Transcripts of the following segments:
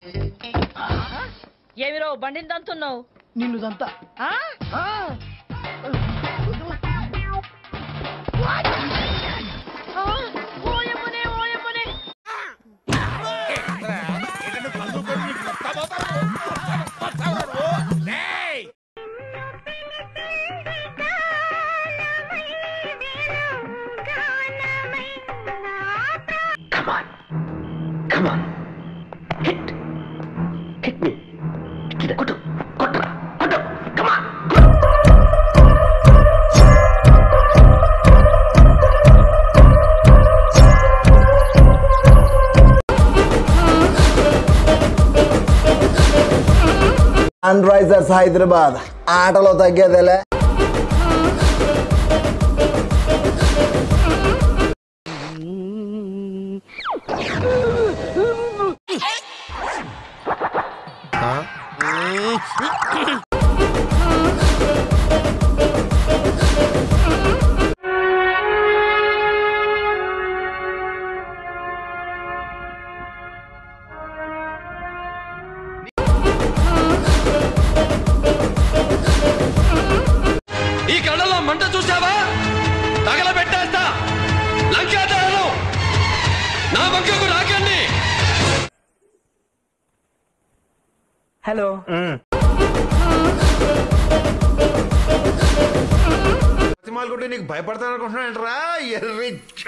ఏమిరో బండిని దంతున్నావు నిన్ను దంతా ఆ? ఆ, ఓయమ్మనే, ఓయమ్మనే. సన్ రైజర్స్ హైదరాబాద్ ఆటలో తగ్గేదేలే ఈ కళ్ళలో మంట చూసావా తగలబెట్టేస్తా లంకాదారులు నా వంకకు రాకండి హలో సినిమాలు నీకు భయపడతాను అనుకుంటున్నాంటరా ఎర్రి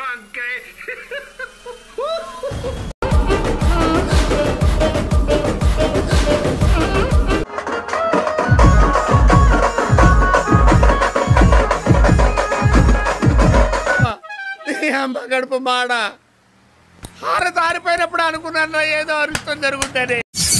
అమ్మ గడుపు మాడ హార దారిపోయినప్పుడు అనుకున్నాను ఏదో అరుష్టం జరుగుతుంది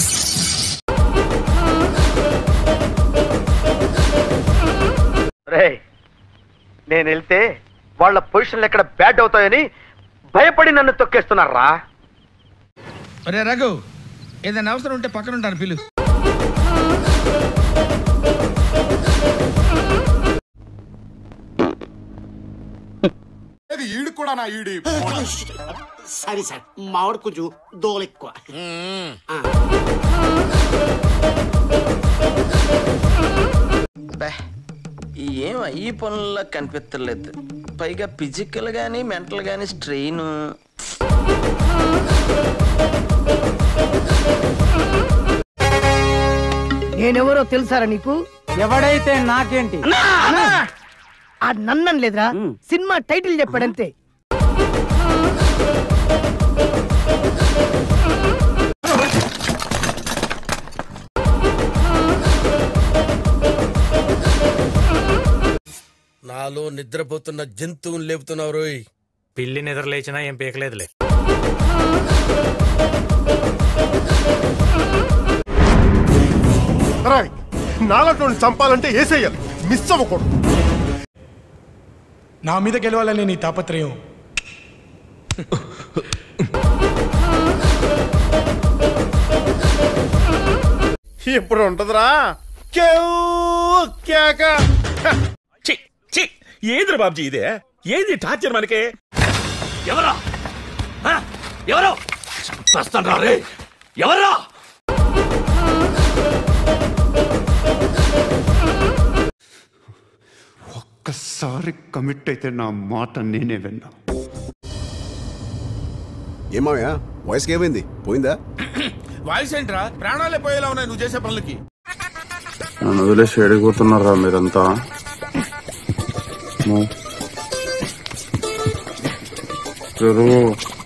రే నేను వెళ్తే వాళ్ళ పొజిషన్లు ఎక్కడ బ్యాడ్ అవుతాయని భయపడి నన్ను తొక్కేస్తున్నారా అరే రఘు ఏదైనా అవసరం ఉంటే పక్కన ఉంటాను పిలు ఈడు కూడా నా ఈడి సరే సార్ మామిడి కొంచెం దోలు ఎక్కువ ఏం ఈ పనుల్లో కనిపించలేదు పైగా ఫిజికల్ గానీ మెంటల్ గానీ స్ట్రెయిన్ నేనెవరో తెలుసారా నీకు ఎవడైతే నాకేంటి ఆ నన్నన్ లేదురా సినిమా టైటిల్ చెప్పాడంతే నాలో నిద్రపోతున్న జంతువుని లేపుతున్నావు రోయ్ పిల్లి నిద్ర లేచినా ఏం పీకలేదులే నాలతో చంపాలంటే ఏసేయాలి మిస్ అవ్వకూడదు నా మీద గెలవాలని నీ తాపత్రయం ఇప్పుడు ఉంటదిరా కేవ్ కేక ఏదిరా బాబ్జీ ఇదే ఏది టార్చర్ మనకి ఎవరా ఆ? ఎవరు వస్తాను రే ఎవరా ఒక్కసారి కమిట్ అయితే నా మాట నేనే విన్నా ఏమాయా వాయిస్కి ఏమైంది పోయిందా వాయిస్ ఏంట్రా ప్రాణాలే పోయేలా ఉన్నాయి నువ్వు చేసే పనులకి నన్ను వదిలేసి ఎడిగిపోతున్నారా మీరంతా చెరువు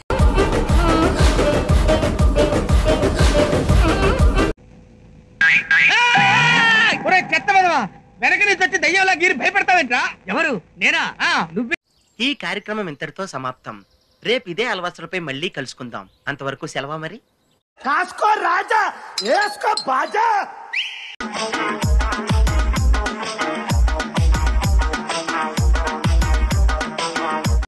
చెత్త వెనక నుంచి వచ్చి దయ్యాలా గీరి భయపెడతావేంట్రా ఎవరు నేనా నువ్వే ఈ కార్యక్రమం ఇంతటితో సమాప్తం రేపు ఇదే అలవాసులపై మళ్ళీ కలుసుకుందాం అంతవరకు సెలవా మరి కాసుకో రాజా వేసుకో బాజా